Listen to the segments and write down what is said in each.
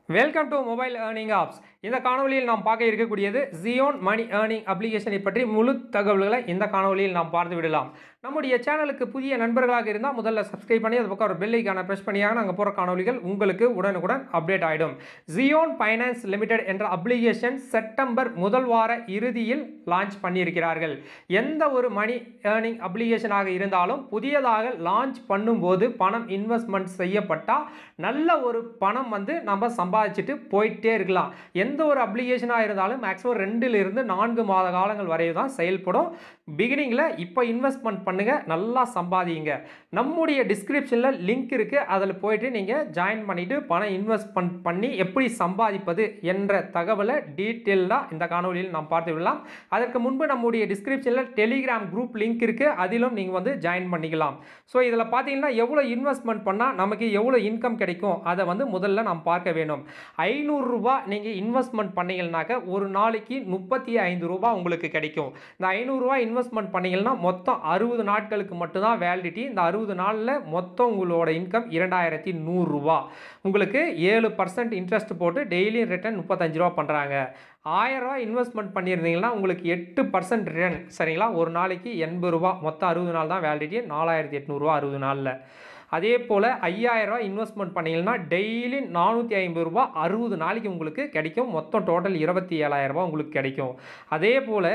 welcome to mobile earning apps இந்த காணொலியில் நாம் பார்க்க இருக்கக்கூடியது ஜியோன் மணி ஏர்னிங் அப்ளிகேஷனை பற்றி முழு தகவல்களை இந்த காணொலியில் நாம் பார்த்து விடலாம் நம்முடைய சேனலுக்கு புதிய நண்பர்களாக இருந்தால் முதல்ல சப்ஸ்கிரைப் பண்ணி அது பக்கம் ஒரு பெல்லைக்கான ப்ரெஸ் பண்ணியாக நாங்கள் போகிற காணொலிகள் உங்களுக்கு உடனுக்குடன் அப்டேட் ஆகிடும் ஜியோன் ஃபைனான்ஸ் லிமிடெட் என்ற அப்ளிகேஷன் செப்டம்பர் முதல் வார இறுதியில் லான்ச் பண்ணியிருக்கிறார்கள் எந்த ஒரு மணி ஏர்னிங் அப்ளிகேஷனாக இருந்தாலும் புதியதாக லான்ச் பண்ணும்போது பணம் இன்வெஸ்ட்மெண்ட் செய்யப்பட்டால் நல்ல ஒரு பணம் வந்து நம்ம சம்பாதிச்சுட்டு போயிட்டே இருக்கலாம் எந்த ஒரு அப்ளிகேஷனாக இருந்தாலும் மேக்ஸிமம் ரெண்டிலிருந்து நான்கு மாத காலங்கள் வரை தான் செயல்படும் பிகினிங்கில் இப்போ இன்வெஸ்ட்மெண்ட் பண்ணுங்கள் நல்லா சம்பாதிங்க நம்முடைய டிஸ்கிரிப்ஷனில் லிங்க் இருக்குது அதில் போயிட்டு நீங்கள் ஜாயின் பண்ணிவிட்டு பணம் இன்வெஸ்ட்மெண்ட் பண்ணி எப்படி சம்பாதிப்பது என்ற தகவலை டீட்டெயிலாக இந்த காணொலியில் நாம் பார்த்து விடலாம் அதற்கு முன்பு நம்முடைய டிஸ்கிரிப்ஷனில் டெலிகிராம் குரூப் லிங்க் இருக்குது அதிலும் நீங்கள் வந்து ஜாயின் பண்ணிக்கலாம் ஸோ இதில் பார்த்தீங்கன்னா எவ்வளோ இன்வெஸ்ட்மெண்ட் பண்ணால் நமக்கு எவ்வளோ இன்கம் கிடைக்கும் அதை வந்து முதல்ல நாம் பார்க்க வேணும் ஐநூறுரூபா நீங்கள் இன்வெஸ்ட்மெண்ட் பண்ணீங்கன்னாக்க ஒரு நாளைக்கு முப்பத்தி ஐந்து ரூபா உங்களுக்கு கிடைக்கும் இந்த ஐநூறுரூவா இன்வெஸ்ட்மெண்ட் பண்ணீங்கன்னா மொத்தம் அறுபது நாட்களுக்கு மட்டும்தான் வேலிடிட்டி இந்த அறுபது நாளில் மொத்தம் உங்களோட இன்கம் இரண்டாயிரத்தி நூறுரூவா உங்களுக்கு ஏழு பர்சன்ட் இன்ட்ரெஸ்ட் போட்டு டெய்லி ரிட்டர்ன் முப்பத்தஞ்சு ரூபா பண்ணுறாங்க ஆயிரரூவா இன்வெஸ்ட்மெண்ட் பண்ணியிருந்தீங்கன்னா உங்களுக்கு எட்டு பர்சன்ட் ரிட்டர்ன் சரிங்களா ஒரு நாளைக்கு எண்பது ரூபா மொத்தம் அறுபது நாள் தான் வேலிடிட்டி நாலாயிரத்தி எட்நூறுரூவா அறுபது நாளில் அதே போல் ஐயாயிரரூவா இன்வெஸ்ட்மெண்ட் பண்ணிங்கன்னா டெய்லி நானூற்றி ஐம்பது ரூபா அறுபது நாளைக்கு உங்களுக்கு கிடைக்கும் மொத்தம் டோட்டல் இருபத்தி ஏழாயிரரூபா உங்களுக்கு கிடைக்கும் அதே போல்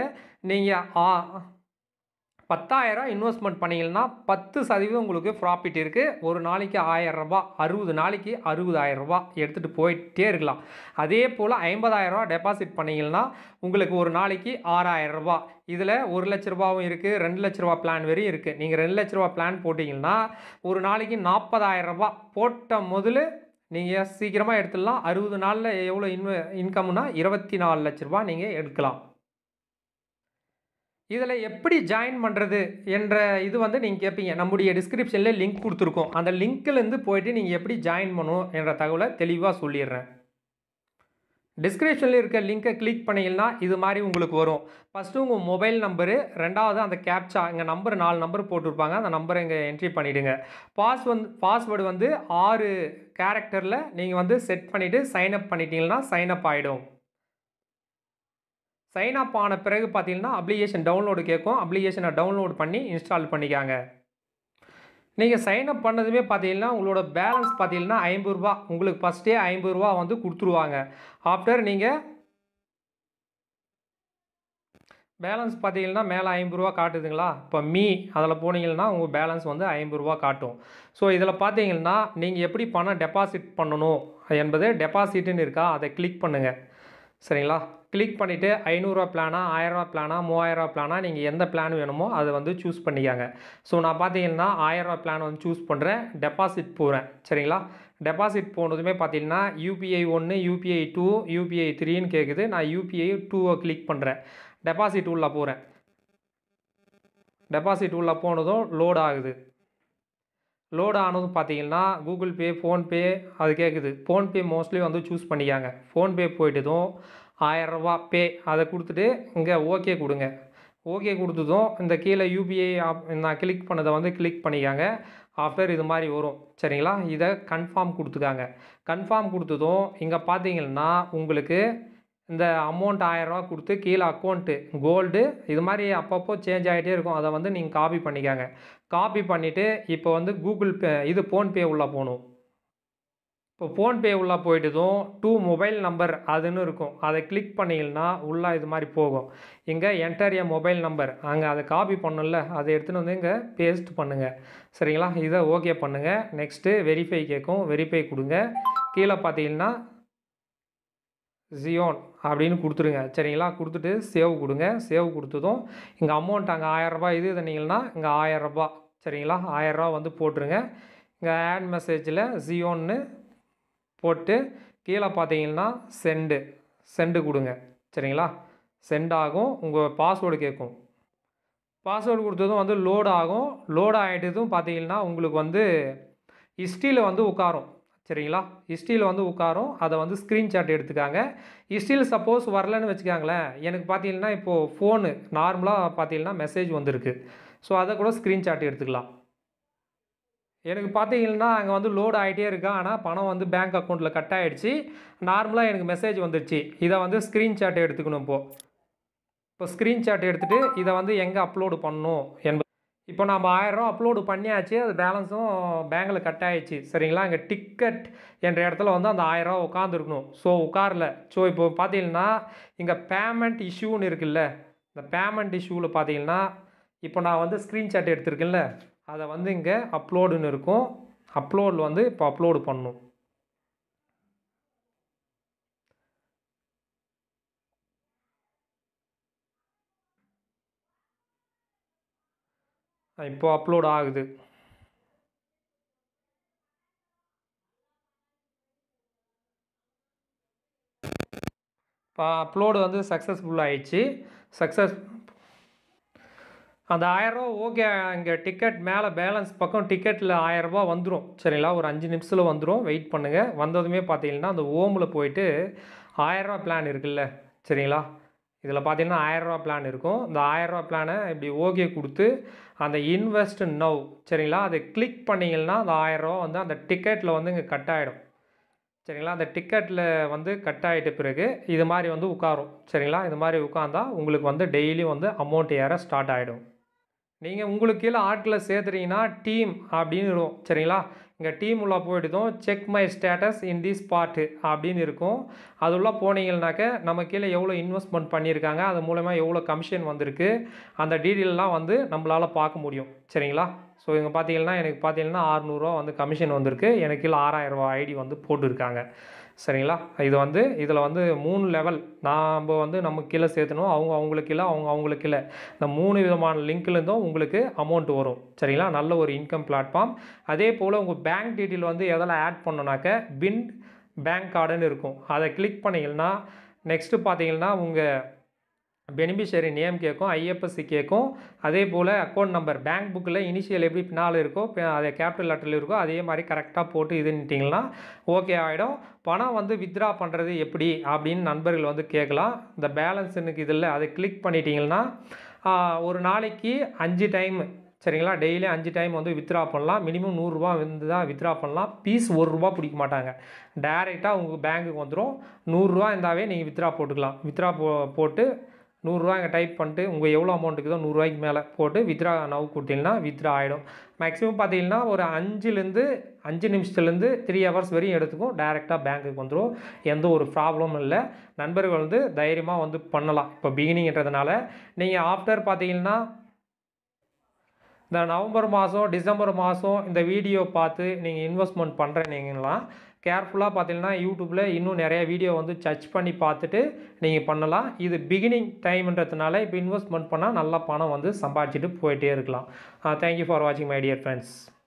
நீங்கள் பத்தாயிரம் இன்வெஸ்ட்மெண்ட் பண்ணிங்கன்னா பத்து சதவீதம் உங்களுக்கு ப்ராஃபிட் இருக்குது ஒரு நாளைக்கு ஆயிரம் ரூபாய் அறுபது நாளைக்கு அறுபதாயிரம் ரூபாய் எடுத்துகிட்டு போயிட்டே இருக்கலாம் அதே போல் ஐம்பதாயிரரூபா டெபாசிட் பண்ணிங்கன்னா உங்களுக்கு ஒரு நாளைக்கு ஆறாயிரம் ரூபாய் இதில் ஒரு லட்ச ரூபாவும் இருக்குது ரெண்டு லட்ச ரூபா பிளான் வரையும் இருக்குது நீங்கள் ரெண்டு லட்ச ரூபா பிளான் போட்டிங்கன்னா ஒரு நாளைக்கு நாற்பதாயிரம் ரூபாய் போட்ட முதல்ல நீங்கள் சீக்கிரமாக எடுத்துடலாம் அறுபது நாளில் எவ்வளோ இன்வெ இன்கம்னா இருபத்தி நாலு லட்ச ரூபா நீங்கள் எடுக்கலாம் இதில் எப்படி ஜாயின் பண்ணுறது என்ற இது வந்து நீங்கள் கேட்பீங்க நம்முடைய டிஸ்கிரிப்ஷனில் லிங்க் கொடுத்துருக்கோம் அந்த லிங்க்லேருந்து போயிட்டு நீங்கள் எப்படி ஜாயின் பண்ணணும் என்ற தகவலை தெளிவாக சொல்லிடுறேன் டிஸ்கிரிப்ஷனில் இருக்க லிங்க்கை கிளிக் பண்ணிங்கன்னா இது மாதிரி உங்களுக்கு வரும் ஃபஸ்ட்டு உங்கள் மொபைல் நம்பரு ரெண்டாவது அந்த கேப்சா இங்கே நம்பர் நாலு நம்பர் போட்டிருப்பாங்க அந்த நம்பரை இங்கே என்ட்ரி பண்ணிவிடுங்க பாஸ் வந்து பாஸ்வேர்டு வந்து ஆறு கேரக்டரில் நீங்கள் வந்து செட் பண்ணிவிட்டு சைன் அப் பண்ணிட்டீங்கன்னா சைன் அப் ஆகிடும் சைன் அப் ஆன பிறகு பார்த்தீங்கன்னா அப்ளிகேஷன் டவுன்லோடு கேட்கும் அப்ளிகேஷனை டவுன்லோட் பண்ணி இன்ஸ்டால் பண்ணிக்காங்க நீங்கள் சைன் அப் பண்ணதுமே பார்த்தீங்கன்னா உங்களோட பேலன்ஸ் பார்த்தீங்கன்னா ஐம்பது ரூபா உங்களுக்கு ஃபஸ்ட்டே ஐம்பது ரூபா வந்து கொடுத்துருவாங்க ஆஃப்டர் நீங்கள் பேலன்ஸ் பார்த்தீங்கன்னா மேலே ஐம்பது ரூபா காட்டுதுங்களா இப்போ மீ அதில் போனீங்கன்னா உங்கள் பேலன்ஸ் வந்து ஐம்பது ரூபா காட்டும் ஸோ இதில் பார்த்தீங்கன்னா நீங்கள் எப்படி பணம் டெபாசிட் பண்ணணும் என்பது டெபாசிட்டுன்னு இருக்கா அதை கிளிக் பண்ணுங்கள் சரிங்களா கிளிக் பண்ணிவிட்டு ஐநூறுரூவா பிளானா ஆயிரரூவா பிளானா மூவாயிரரூவா பிளானா நீங்கள் எந்த பிளான் வேணுமோ அதை வந்து சூஸ் பண்ணிக்காங்க ஸோ நான் பார்த்தீங்கன்னா ஆயிரரூவா பிளான் வந்து சூஸ் பண்ணுறேன் டெபாசிட் போகிறேன் சரிங்களா டெபாசிட் போனதுமே பார்த்தீங்கன்னா யூபிஐ ஒன்று யூபிஐ டூ யூபிஐ த்ரீன்னு கேட்குது நான் யூபிஐ டூவை கிளிக் பண்ணுறேன் டெபாசிட் உள்ளே போகிறேன் டெபாசிட் உள்ளே போனதும் லோட் ஆகுது லோட் ஆனதும் பார்த்தீங்கன்னா கூகுள் பே ஃபோன்பே அது கேட்குது ஃபோன்பே மோஸ்ட்லி வந்து சூஸ் பண்ணிக்காங்க ஃபோன்பே போயிட்டதும் ஆயரரூபா பே அதை கொடுத்துட்டு இங்கே ஓகே கொடுங்க ஓகே கொடுத்ததும் இந்த கீழே யூபிஐ ஆப் நான் கிளிக் பண்ணதை வந்து கிளிக் பண்ணிக்காங்க ஆஃப்டர் இது மாதிரி வரும் சரிங்களா இதை கன்ஃபார்ம் கொடுத்துக்காங்க கன்ஃபார்ம் கொடுத்ததும் இங்கே பார்த்தீங்கன்னா உங்களுக்கு இந்த அமௌண்ட் ஆயரரூவா கொடுத்து கீழே அக்கௌண்ட்டு கோல்டு இது மாதிரி அப்பப்போ சேஞ்ச் ஆகிட்டே இருக்கும் அதை வந்து நீங்கள் காப்பி பண்ணிக்காங்க காப்பி பண்ணிவிட்டு இப்போ வந்து கூகுள் பே இது ஃபோன்பே உள்ளே போகணும் இப்போ ஃபோன்பே உள்ளே போயிட்டதும் டூ மொபைல் நம்பர் அதுன்னு இருக்கும் அதை கிளிக் பண்ணிங்கன்னா உள்ளே இது மாதிரி போகும் இங்கே என்டர் எ மொபைல் நம்பர் அங்கே அதை காப்பி பண்ணல அதை எடுத்துகிட்டு வந்து இங்கே பேஸ்ட் பண்ணுங்கள் சரிங்களா இதை ஓகே பண்ணுங்கள் நெக்ஸ்ட்டு வெரிஃபை கேட்கும் வெரிஃபை கொடுங்க கீழே பார்த்தீங்கன்னா ஜியோன் அப்படின்னு கொடுத்துருங்க சரிங்களா கொடுத்துட்டு சேவ் கொடுங்க சேவ் கொடுத்ததும் இங்கே அமௌண்ட் அங்கே ஆயரரூபா இது தந்தீங்கன்னா இங்கே ஆயரரூபா சரிங்களா ஆயரரூபா வந்து போட்டுருங்க இங்கே ஆட் மெசேஜில் ஜியோன்னு போட்டு கீழே பார்த்தீங்கன்னா செண்டு செண்டு கொடுங்க சரிங்களா சென்ட் ஆகும் உங்கள் பாஸ்வேர்டு கேட்கும் பாஸ்வேர்டு கொடுத்ததும் வந்து லோட் ஆகும் லோட் ஆகிட்டதும் பார்த்தீங்கன்னா உங்களுக்கு வந்து ஹிஸ்ட்ரியில் வந்து உட்காரும் சரிங்களா ஹிஸ்ட்ரியில் வந்து உட்காரும் அதை வந்து ஸ்க்ரீன்ஷாட் எடுத்துக்காங்க ஹிஸ்ட்ரியில் சப்போஸ் வரலன்னு வச்சுக்காங்களேன் எனக்கு பார்த்தீங்கன்னா இப்போது ஃபோனு நார்மலாக பார்த்தீங்கன்னா மெசேஜ் வந்திருக்கு ஸோ அதை கூட ஸ்க்ரீன்ஷாட் எடுத்துக்கலாம் எனக்கு பார்த்தீங்கன்னா அங்கே வந்து லோடு ஆகிட்டே இருக்கு ஆனால் பணம் வந்து பேங்க் அக்கௌண்ட்டில் கட் ஆகிடுச்சு நார்மலாக எனக்கு மெசேஜ் வந்துடுச்சு இதை வந்து ஸ்க்ரீன்ஷாட் எடுத்துக்கணும் இப்போது இப்போ ஸ்க்ரீன்ஷாட் எடுத்துகிட்டு இதை வந்து எங்கே அப்லோடு பண்ணணும் என்பது இப்போ நம்ம ஆயிரம் அப்லோடு பண்ணியாச்சு அது பேலன்ஸும் பேங்கில் கட் ஆயிடுச்சு சரிங்களா இங்கே டிக்கெட் என்ற இடத்துல வந்து அந்த ஆயிரம் உட்காந்துருக்கணும் ஸோ உட்காரல ஸோ இப்போ பார்த்தீங்கன்னா இங்கே பேமெண்ட் இஷ்யூன்னு இருக்குல்ல இந்த பேமெண்ட் இஷ்யூவில் பார்த்தீங்கன்னா இப்போ நான் வந்து ஸ்க்ரீன்ஷாட் எடுத்திருக்கேன்ல அதை வந்து இங்கே அப்லோடுன்னு இருக்கும் அப்லோடில் வந்து இப்போ அப்லோடு பண்ணணும் இப்போ அப்லோட் ஆகுது இப்போ அப்லோடு வந்து சக்ஸஸ்ஃபுல் ஆயிடுச்சு சக்ஸஸ் அந்த ஆயரூவா ஓகே இங்கே டிக்கெட் மேலே பேலன்ஸ் பக்கம் டிக்கெட்டில் ஆயரரூபா வந்துடும் சரிங்களா ஒரு அஞ்சு நிமிஷத்தில் வந்துடும் வெயிட் பண்ணுங்கள் வந்ததுமே பார்த்தீங்கன்னா அந்த ஓமில் போயிட்டு ஆயரரூவா பிளான் இருக்குல்ல சரிங்களா இதில் பார்த்தீங்கன்னா ஆயரரூவா பிளான் இருக்கும் இந்த ஆயரரூவா பிளானை இப்படி ஓகே கொடுத்து அந்த இன்வெஸ்ட் நவ் சரிங்களா அதை கிளிக் பண்ணிங்கன்னா அந்த ஆயரரூவா வந்து அந்த டிக்கெட்டில் வந்து இங்கே கட் ஆகிடும் சரிங்களா அந்த டிக்கெட்டில் வந்து கட் ஆகிட்ட பிறகு இது மாதிரி வந்து உட்காரும் சரிங்களா இது மாதிரி உட்காந்தா உங்களுக்கு வந்து டெய்லி வந்து அமௌண்ட் ஏற ஸ்டார்ட் ஆகிடும் நீங்கள் உங்களுக்கு கீழே ஆட்களை சேர்த்துறீங்கன்னா டீம் அப்படின்னு இருக்கும் சரிங்களா இங்கே டீம் உள்ள போயிடுதும் check my status in this part அப்படின்னு இருக்கும் அது உள்ள போனீங்கன்னாக்க நம்ம கீழே எவ்வளோ இன்வெஸ்ட்மெண்ட் பண்ணியிருக்காங்க அது மூலமாக எவ்வளோ கமிஷன் வந்திருக்கு அந்த டீட்டெயிலெலாம் வந்து நம்மளால் பார்க்க முடியும் சரிங்களா ஸோ இங்கே பார்த்தீங்கன்னா எனக்கு பார்த்தீங்கன்னா அறநூறுவா வந்து கமிஷன் வந்திருக்கு எனக்கு கீழே ஆறாயிரரூவா ஐடி வந்து போட்டிருக்காங்க சரிங்களா இது வந்து இதில் வந்து மூணு லெவல் நாம் வந்து நம்ம கீழே சேர்த்தணும் அவங்க அவங்களுக்கு கீழே அவங்க அவங்களுக்கு கீழே இந்த மூணு விதமான லிங்க்லேருந்தும் உங்களுக்கு அமௌண்ட் வரும் சரிங்களா நல்ல ஒரு இன்கம் பிளாட்ஃபார்ம் அதே போல் உங்கள் பேங்க் டீட்டெயில் வந்து எதில் ஆட் பண்ணோன்னாக்க பின் பேங்க் கார்டுன்னு இருக்கும் அதை கிளிக் பண்ணிங்கன்னா நெக்ஸ்ட்டு பார்த்தீங்கன்னா உங்கள் பெனிஃபிஷரி நேம் கேட்கும் ஐஎஃப்எஸ்சி கேட்கும் அதே போல் அக்கௌண்ட் நம்பர் பேங்க் புக்கில் இனிஷியல் எப்படி பின்னால் இருக்கோ அதே கேபிட்டல் லெட்டரில் இருக்கோ அதே மாதிரி கரெக்டாக போட்டு இதுன்ட்டிங்கன்னா ஓகே ஆகிடும் பணம் வந்து வித்ட்ரா பண்ணுறது எப்படி அப்படின்னு நண்பர்கள் வந்து கேட்கலாம் இந்த பேலன்ஸ் எனக்கு இதில் அதை கிளிக் பண்ணிட்டீங்கன்னா ஒரு நாளைக்கு அஞ்சு டைம் சரிங்களா டெய்லி அஞ்சு டைம் வந்து வித்ரா பண்ணலாம் மினிமம் நூறுரூவா வந்து தான் வித்ரா பண்ணலாம் பீஸ் ஒரு ரூபா பிடிக்க மாட்டாங்க டேரெக்டாக உங்கள் பேங்க்குக்கு வந்துடும் நூறுரூவா இருந்தாவே நீங்கள் வித்ரா போட்டுக்கலாம் வித்ரா போ போட்டு நூறுரூவா இங்கே டைப் பண்ணிட்டு உங்கள் எவ்வளோ அமௌண்ட் இருக்குதோ நூறுரூவாய்க்கு மேலே போட்டு வித்ரா நவ் கொடுத்தீங்கன்னா வித்ரா ஆகிடும் மேக்ஸிமம் பார்த்தீங்கன்னா ஒரு அஞ்சுலேருந்து அஞ்சு நிமிஷத்துலேருந்து த்ரீ ஹவர்ஸ் வரையும் எடுத்துக்கும் டேரெக்டாக பேங்க்குக்கு வந்துடும் எந்த ஒரு ப்ராப்ளமும் இல்லை நண்பர்கள் வந்து தைரியமாக வந்து பண்ணலாம் இப்போ பிகினிங்கிறதுனால நீங்கள் ஆஃப்டர் பார்த்தீங்கன்னா இந்த நவம்பர் மாதம் டிசம்பர் மாதம் இந்த வீடியோ பார்த்து நீங்கள் இன்வெஸ்ட்மெண்ட் பண்ணுறீங்கன்னா கேர்ஃபுல்லாக பார்த்தீங்கன்னா யூடியூப்பில் இன்னும் நிறைய வீடியோ வந்து சர்ச் பண்ணி பார்த்துட்டு நீங்கள் பண்ணலாம் இது பிகினிங் டைம்ன்றதுனால இப்போ இன்வெஸ்ட்மெண்ட் பண்ணால் நல்லா பணம் வந்து சம்பாதிச்சுட்டு போயிட்டே இருக்கலாம் தேங்க்யூ ஃபார் வாட்சிங் மை டியர் ஃப்ரெண்ட்ஸ்